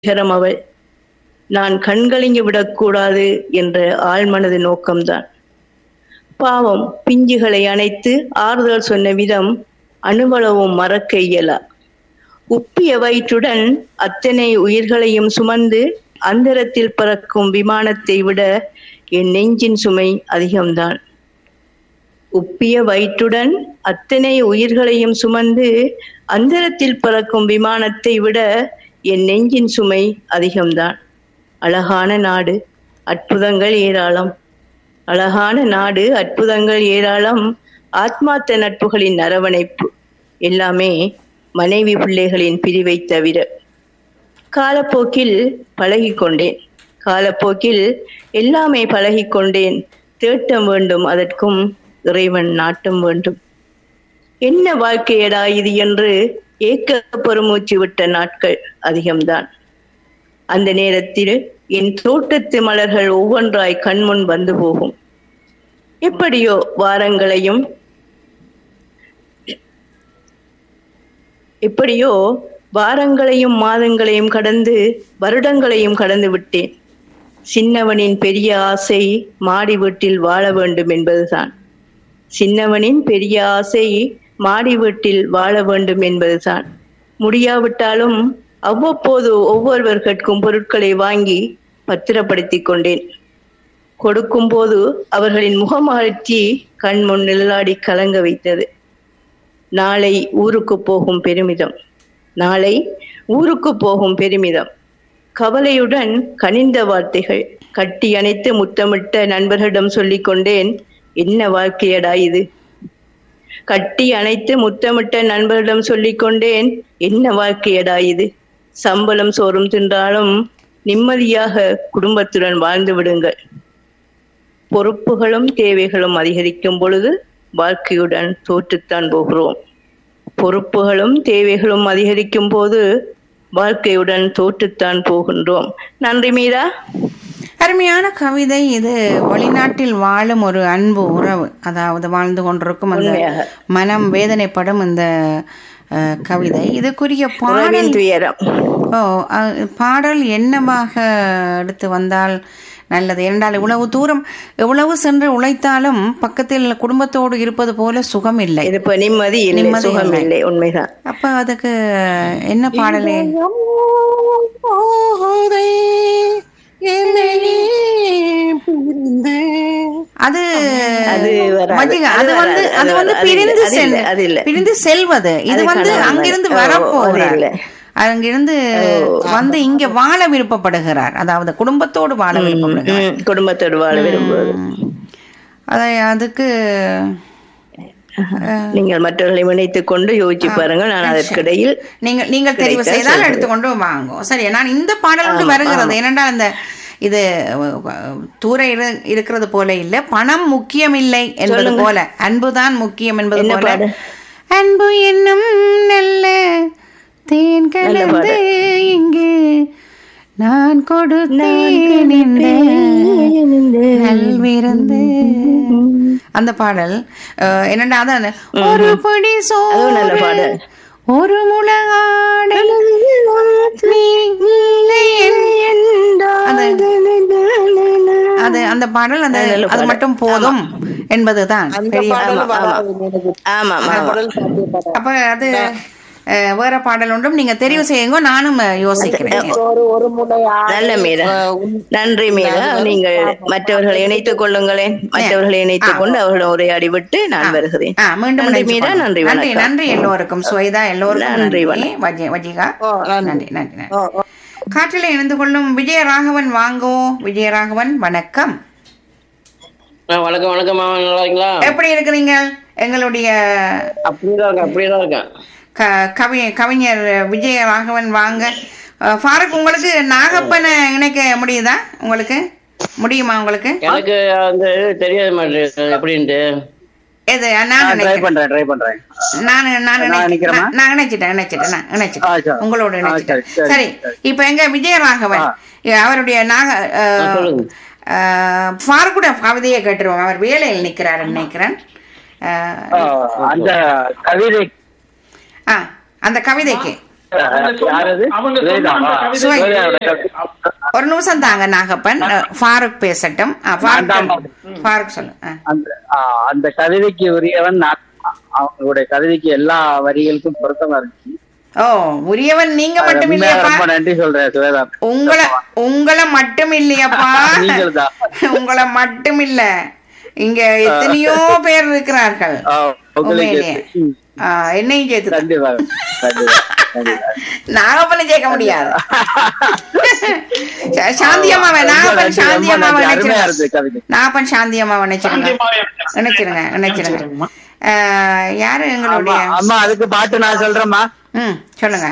சிகரம் அவள் நான் கண்கலங்கி விடக்கூடாது என்ற ஆழ்மனது நோக்கம்தான் பாவம் பிஞ்சுகளை அணைத்து ஆறுதல் சொன்ன விதம் அணுவளவும் மறக்க இயலா உப்பிய வயிற்றுடன் அத்தனை உயிர்களையும் சுமந்து அந்தரத்தில் பறக்கும் விமானத்தை விட என் நெஞ்சின் சுமை அதிகம்தான் உப்பிய வயிற்றுடன் அத்தனை உயிர்களையும் சுமந்து அந்தரத்தில் பறக்கும் விமானத்தை விட என் நெஞ்சின் சுமை அதிகம்தான் அழகான நாடு அற்புதங்கள் ஏராளம் அழகான நாடு அற்புதங்கள் ஏராளம் ஆத்மார்த்த நட்புகளின் அரவணைப்பு எல்லாமே மனைவி பிள்ளைகளின் பிரிவை தவிர காலப்போக்கில் பழகிக்கொண்டேன் காலப்போக்கில் எல்லாமே பழகிக்கொண்டேன் தேட்டம் வேண்டும் அதற்கும் இறைவன் நாட்டம் வேண்டும் என்ன வாழ்க்கையடா இது என்று ஏக்க பெருமூச்சு விட்ட நாட்கள் அதிகம்தான் அந்த நேரத்தில் என் தோட்டத்து மலர்கள் ஒவ்வொன்றாய் கண்முன் வந்து போகும் எப்படியோ வாரங்களையும் எப்படியோ வாரங்களையும் மாதங்களையும் கடந்து வருடங்களையும் கடந்து விட்டேன் சின்னவனின் பெரிய ஆசை மாடி வீட்டில் வாழ வேண்டும் என்பதுதான் சின்னவனின் பெரிய ஆசை மாடி வீட்டில் வாழ வேண்டும் என்பதுதான் முடியாவிட்டாலும் அவ்வப்போது ஒவ்வொருவர் கேட்கும் பொருட்களை வாங்கி பத்திரப்படுத்திக் கொண்டேன் கொடுக்கும் போது அவர்களின் முகமலர்ச்சி கண் முன் நிழலாடி கலங்க வைத்தது நாளை ஊருக்கு போகும் பெருமிதம் நாளை ஊருக்கு போகும் பெருமிதம் கவலையுடன் கனிந்த வார்த்தைகள் கட்டி அணைத்து முத்தமிட்ட நண்பர்களிடம் சொல்லிக் கொண்டேன் என்ன வாழ்க்கையடா இது கட்டி அணைத்து முத்தமிட்ட நண்பர்களிடம் சொல்லிக் கொண்டேன் என்ன வாழ்க்கையடா இது சம்பளம் சோறும் தின்றாலும் நிம்மதியாக குடும்பத்துடன் வாழ்ந்து விடுங்கள் பொறுப்புகளும் தேவைகளும் அதிகரிக்கும் பொழுது வாழ்க்கையுடன் தோற்றுத்தான் போகிறோம் பொறுப்புகளும் தேவைகளும் அதிகரிக்கும் போது வாழ்க்கையுடன் தோற்றுத்தான் போகின்றோம் நன்றி மீரா அருமையான கவிதை இது வெளிநாட்டில் வாழும் ஒரு அன்பு உறவு அதாவது வாழ்ந்து கொண்டிருக்கும் அந்த உண்மையாக. மனம் வேதனைப்படும் இந்த அஹ், கவிதை இதுக்குரிய பாடல் உறவின் துயரம் ஓ அஹ், பாடல் என்னவாக எடுத்து வந்தால் நல்லது என்றால் இவ்வளவு தூரம் எவ்வளவு சென்று உழைத்தாலும் பக்கத்தில் குடும்பத்தோடு இருப்பது போல சுகம் இல்லை இது இப்ப நிம்மதி இல்லை நிம்மதி சுகம் இல்லை. இல்லை உண்மைதான் அப்ப அதுக்கு என்ன பாடலே அது அது வராது. மதிக, அது அது வந்து வராது. அது அது வந்து வராது. பிரிந்து அது செல் இல்ல, அது இல்ல. பிரிந்து செல்வது இது அது வந்து கனவு அங்கிருந்து மாதிரி. ஓ, வரப்போகிறார் அது இல்ல. அங்கிருந்து வந்து இங்க வாழ விருப்பப்படுகிறார் அதாவது குடும்பத்தோடு வாழ விருப்பப்படுகிறார் ம், குடும்பத்தோடு வாழ விரும்புவது அதை அதுக்கு நீங்கள் மற்றவர்களை இணைத்துக் கொண்டு யோசிச்சு பாருங்க நான் அதற்கிடையில் நீங்கள் நீங்கள் தெரிவு கிடைத்தால் செய்தால் சொல்கிறேன். எடுத்துக்கொண்டு வாங்கும் சரி நான் இந்த பாடல் ஒன்று வருகிறது ஏனென்றால் இந்த இது அஹ், தூர இரு- இருக்கிறது போல இல்ல பணம் முக்கியம் இல்லை என்பது போல அன்புதான் முக்கியம் என்பது என்ன போல பாடு? அன்பு என்னும் நல்ல தேன் கலந்து இங்கு நான் கொடுத்தேன் இந்த நல்விருந்து அந்த பாடல் அஹ், என்னடா அதான் ஒரு படி அதுவும் நல்ல சோறு பாடல். ஒரு முழங்காடல் நீ இல்லை அது அது அந்த பாடல் அந்த அது நல்ல அது பாடல். மட்டும் போதும் என்பதுதான் பெரிய ஆமா ஆமா அப்ப அது அஹ், வேற பாடல் ஒன்றும் நீங்க தெரிவு செய்யுங்க நானும் அஹ், யோசிக்கிறேன் நல்ல மீரா நன்றி மீரா நீங்கள் மற்றவர்களை இணைத்துக் கொள்ளுங்களேன் மற்றவர்களை இணைத்துக் கொண்டு அவர்களிடம் உரையாடி விட்டு நான் வருகிறேன் ஆ, மீண்டும் நன்றி இணைத்துக் மீரா கொள்ளுங்க. நன்றி நன்றி வணக்கம் நன்றி எல்லோருக்கும் சுவைதா எல்லோருக்கும் நன்றி, நன்றி வணக்கம். வஜி- வஜிகா நன்றி நன்றி நன்றி காற்றில் இணைந்து கொள்ளும் விஜயராகவன் வாங்கோ விஜயராகவன் வணக்கம் ஆ, வணக்கம் வணக்கம் மாமா நல்லா இருக்கீங்களா எப்படி இருக்கிறீங்க எங்களுடைய அப்படிதான் இருக்கேன் அப்படிதான் இருக்கேன் க- கவி கவிஞர் விஜயராகவன் வாங்க அஹ், ஃபாரூக் உங்களுக்கு நாகப்பனை இணைக்க முடியுதா உங்களுக்கு முடியுமா உங்களுக்கு எனக்கு வந்து தெரியாது மாட்டேன் எப்படின்ட்டு எது நான் ட்ரை நினைக்கிறேன் பண்றேன் ட்ரை பண்றேன் நான் நான் நான் நினைக்கிறேன் நினைக்கிறேமா? நான் நான் நினைச்சிட்டேன் நினைச்சிட்டேன் நான் ஆ, நினைச்சிட்டேன் சரி. உங்களோட ஆ, நினைச்சிட்டேன் சரி, சரி, சரி சரி. இப்ப எங்க விஜயராகவன் ஆ. அவருடைய நாக அஹ், ஆ, சொல்லுங்க. அஹ், ஃபாரூக்குட கவிதையை கேட்டுருவோம் அவர் வேலையில் நிக்கிறாருன்னு நினைக்கிறேன் அஹ், ஆ, அந்த கவிதை ஆ அந்த கவிதைக்கு யாரது அவங்க சொன்ன அந்த கவிதை சுவேதாவோட கவிதை. ஒரு நிமிஷம் தாங்க நாகப்பன் அஹ், ஃபாரூக் பேசட்டும் அஹ், ஃபாரூக் சொல்லு. ஃபாரூக் சொல்லு அஹ். அந்த ஆ, அந்த கவிதைக்கு உரியவன் நான் அவங்களுடைய கவிதைக்கு எல்லா வரிகளுக்கும் பொருத்தமா இருந்துச்சு ஓ உரியவன் நீங்க மட்டும் உண்மையா இல்லையாப்பா ரொம்ப நன்றி சொல்றேன் சுவேதா உங்களை உங்களை மட்டும் இல்லையாப்பா நீங்கள்தான். உங்களை மட்டும் இல்ல இங்க எத்தனையோ பேர் இருக்கிறார்கள் ஆ, உங்களுக்கு உண்மையிலேயே ம், ஆ, என்னையும் சேர்த்து கண்டிப்பா கண்டிப்பா கண்டிப்பா நாகப்பனை சேர்க்க முடியாது சா- சாந்தி அம்மாவை ரொம்ப நாகப்பன் நன்றி, சாந்தி ரொம்ப அம்மாவை நன்றி. அருமையா இருந்தது நினைச்சிருங்க கவிதை நாகப்பன் சாந்தி அம்மாவை நினைச்சிருங்க சாந்தியமாவே நினைச்சிருங்க நினைச்சிருங்க நினைச்சிருங்கம்மா. ஆ, யாரு ஆமா எங்களுடைய அம்மா அதுக்கு பாட்டு நான் சொல்றேம்மா ம் சொல்லுங்க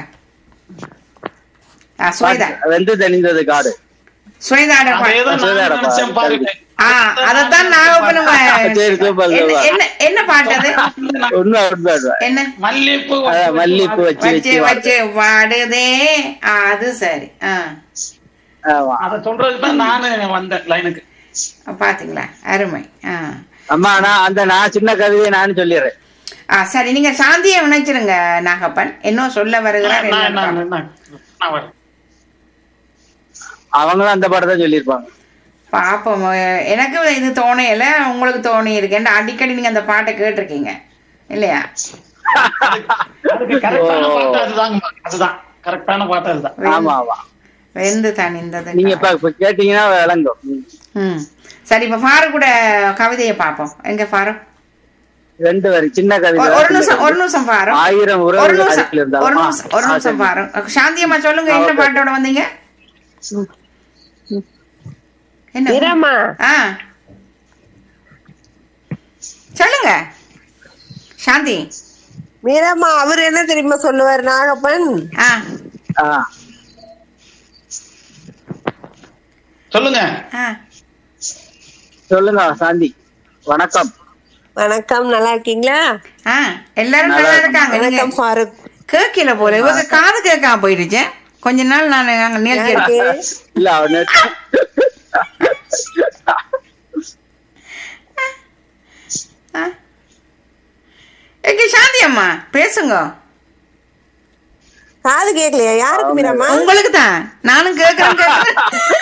ஆ, சுவேதா வெந்து தெளிந்தது காடு சுவேதாட பா- அதேதான் சுவேதாடா நான் நினைச்சேன் பாருங்க. ஆ அதைத்தான் நாகப்பனும் சரி, சூப்பர், என்ன சூப்பர். என்ன என்ன பாட்டு அது உண்மை உண்மை உண்மை. என்ன மல்லிகைப்பூ அதான் மல்லிகைப்பூ வச்சு வச்சு வச்சு வச்சு வாடுதே ஆ, அது சரி ஆ ஆமா அத சொல்றதுக்கு தான் நானு வந்தேன் லைனுக்கு பாத்தீங்களா அருமை ஆ அம்மா நான் அந்த நான் சின்ன கவிதையை நான் சொல்லிடுறேன் ஆ சரி நீங்க சாந்தியை நினைச்சிருங்க நாகப்பன் இன்னும் சொல்ல வருகிறார் நான் என்ன நான் நான் நான் வரேன் அவங்களும் அந்த பாட்டை தான் சொல்லியிருப்பாங்க பாப்போம் அஹ், எனக்கு இது தோணையில உங்களுக்கு தோணி இருக்கேன் அடிக்கடி நீங்க அந்த பாட்டை கேட்டிருக்கீங்க இல்லையா அதுக்கு கரெக்டான பாட்டு அதுதாங்க அதுதான் கரெக்டான பாட்டு அதுதான் ஆமா ஆமா வெந்து தணிந்தது நீங்க இப்ப இப்ப கேட்டீங்கன்னா விளங்கும் ம். ம் சரி இப்ப ஃபாரூக் கூட கவிதையை பார்ப்போம் எங்க ஃபாரூக் ரெண்டு வரி சின்ன கவிதை ஒரு- ஒரு சின்ன நிமிஷம் ஒரு கவிதை. நிமிஷம் ஃபாரூக் ஆயிரம் ஒரு உறவுகள் நிமிஷம் அருகில் ஒரு இருந்தாலும் நிமிஷம் ஒரு நிமிஷம் ஃபாரூக் சாந்தியம்மா சொல்லுங்க ஆ, என்ன ஓகே. பாட்டோட வந்தீங்க என்ன வீரம்மா ஆ சொல்லுங்க சாந்தி வீரம்மா அவர் என்ன தெரியுமா சொல்லுவார் நாகப்பன் ஆ ஆ, சொல்லுங்க ஆ சொல்லுங்க சாந்தி வணக்கம் வணக்கம் நல்லா இருக்கீங்களா ஆ எல்லாரும் நல்லா இருக்காங்க நீங்க வணக்கம் ஃபாரூக் கேட்கல போல இவங்க காது கேட்காம போயிடுச்சு கொஞ்ச நாள் நான் அங்க நிகழ்ச்சி யாருக்கு? இல்ல அவனு ஆ? எங்க சாந்தி அம்மா பேசுங்க காது கேட்கலையா யாருக்கு வீரம்மா உங்களுக்கு தான் நானும் கேட்கறேன் கேட்கறேன்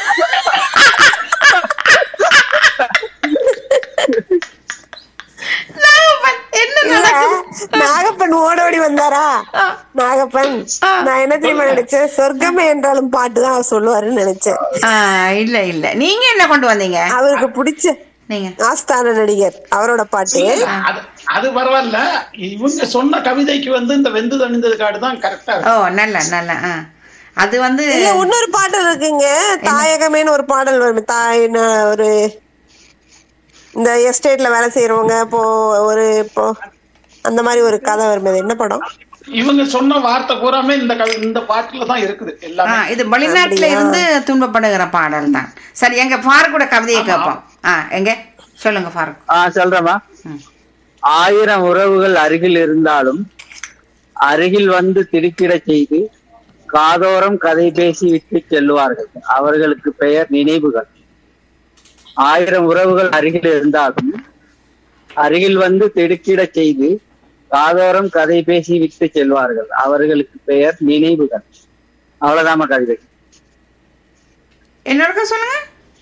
நாகப்பன், என்ன இல்ல நடக்குது நாகப்பன் ஓட ஓடி வந்தாரா நாகப்பன் ஆ. நான் என்ன தெரியுமா நினைச்சேன் சொர்க்கமே என்றாலும் பாட்டு தான் அவர் சொல்லுவாருன்னு நினைச்சேன் ஆ, இல்ல இல்ல நீங்க என்ன கொண்டு வந்தீங்க அவருக்கு பிடிச்ச நீங்க ஆஸ்தான நடிகர் அவரோட பாட்டு அது அது பரவாயில்ல இவங்க சொன்ன கவிதைக்கு வந்து இந்த வெந்து தணிந்தது காடு தான் கரெக்டா ஓ நல்ல நல்ல ஆ அது வந்து இல்ல இன்னொரு பாடல் இருக்குங்க தாயகமேன்னு ஒரு பாடல் வரும் தாய் ந- ஒரு இந்த எஸ்டேட்ல வேலை செய்யறவங்க இப்போ ஒரு இப்போ அந்த மாதிரி ஒரு கதை வரும் அது என்ன படம் இவங்க சொன்ன வார்த்தை பூராமே இந்த கவி இந்த பாட்டுல தான் இருக்குது ஆ, எல்லாமே இது வெளிநாட்டுல இருந்து துன்பப்படுகிற பாடல் தான் சரி எங்க ஃபாரூக் கூட கவிதையை கேட்போம் ஆ எங்க சொல்லுங்க ஃபாரூக் ஆ சொல்றேம்மா ம். ஆயிரம் உறவுகள் அருகில் இருந்தாலும் அருகில் வந்து திடுக்கிடச் செய்து காதோரம் கதை பேசி விட்டு செல்வார்கள் அவர்களுக்கு பெயர் நினைவுகள் ஆயிரம் உறவுகள் அருகில் இருந்தாலும் அருகில் வந்து திடுக்கிடச் செய்து காதோரம் கதை பேசி விட்டு செல்வார்கள் அவர்களுக்கு பெயர் நினைவுகள் அவ்வளவுதாம்மா கவிதை என்னோட சொல்லுங்க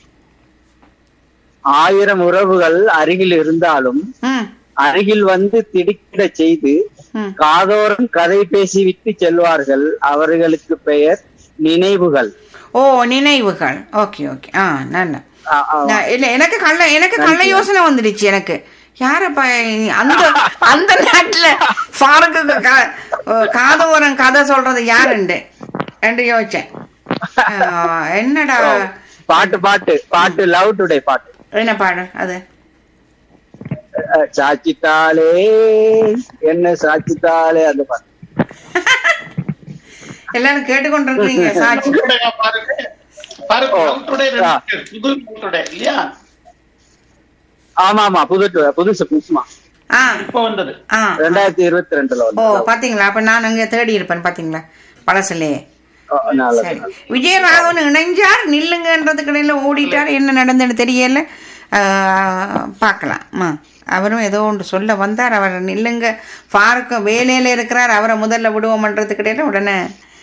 ஆயிரம் உறவுகள் அருகில் இருந்தாலும் ம் அருகில் வந்து திடுக்கிடச் செய்து ம் காதோரம் கதை பேசி விட்டு செல்வார்கள் அவர்களுக்கு பெயர் நினைவுகள் ஓ நினைவுகள் ஓகே ஓகே ஆ நல்ல ஆ, ஆ. நான் இல்ல எனக்கு கள்ள எனக்கு கள்ள யோசனை வந்துடுச்சு எனக்கு யாரப்ப அந்த அந்த நாட்டுல ஃபாருக்கு க- காதோரம் கதை சொல்றது யாருண்டு என்று யோசிச்சேன் ஆ, என்னடா பாட்டு பாட்டு பாட்டு லவ் டுடே பாட்டு என்ன பாடு அது அஹ், சாச்சித்தாலே என்ன சாச்சித்தாலே அந்த பாட்டு எல்லாரும் கேட்டுக்கொண்டிருக்கீங்க சாட்சி Today பாருங்க பாருங்க ஓ. Love Today ஆ. ரெண்டு பேர். புது Love Today இல்லையா ஆமா ஆமா புது டு- புதுசு புதுசுமா ஆ இப்ப வந்தது ஆ ரெண்டாயிரத்தி இருபத்தி ரெண்டுல ஓ வந்து பாத்தீங்களா அப்ப நான் அங்க தேடி இருப்பேன் பாத்தீங்களா பழசுலயே ஓ, நல்லது சரி நல்லது. விஜயராகவன் இணைஞ்சார் நில்லுங்கன்றதுக்கு இடையில ஓடிட்டார் என்ன நடந்ததுன்னு தெரியல ஆஹ், பார்க்கலாம் ஆ. அவரும் ஏதோ ஒன்று சொல்ல வந்தார் அவர் நில்லுங்க ஃபாருக்கும் வேலையில இருக்கிறார் அவரை முதல்ல விடுவோம்ன்றதுக்கு இடையில உடனே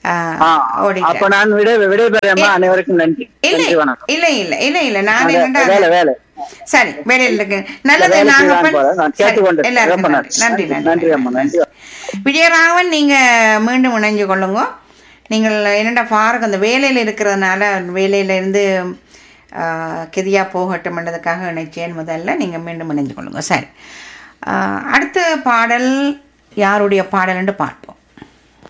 ஆஹ், ஆ, ஓடிட்டார். அப்ப நான் விட விடைபெறேம்மா அனைவருக்கும் நன்றி இல்ல நன்றி வணக்கம் இல்ல இல்ல இல்ல இல்ல நான் வே- என்னடா வேலை வேலை சரி வேலையில் இருக்கு நல்லது வேலைக்கு தான் நாகப்பன் போறேன். நான் சரி, கேட்டுக்கொண்டு எல்லாருக்கும் ரொம்ப நன்றி நன்றி நன்றி நன்றி அம்மா நன்றி விஜயராகவன் நீங்க மீண்டும் இணைஞ்சு கொள்ளுங்க நீங்கள் என்னடா ஃபாருக்கு அந்த வேலையில் இருக்கிறதுனால வேலையில இருந்து ஆஹ், கெதியா போகட்டும்ன்றதுக்காக இணைச்சேன் முதல்ல நீங்க மீண்டும் இணைஞ்சு கொள்ளுங்க சரி ஆஹ், அடுத்த பாடல் யாருடைய பாடல் என்று பார்ப்போம்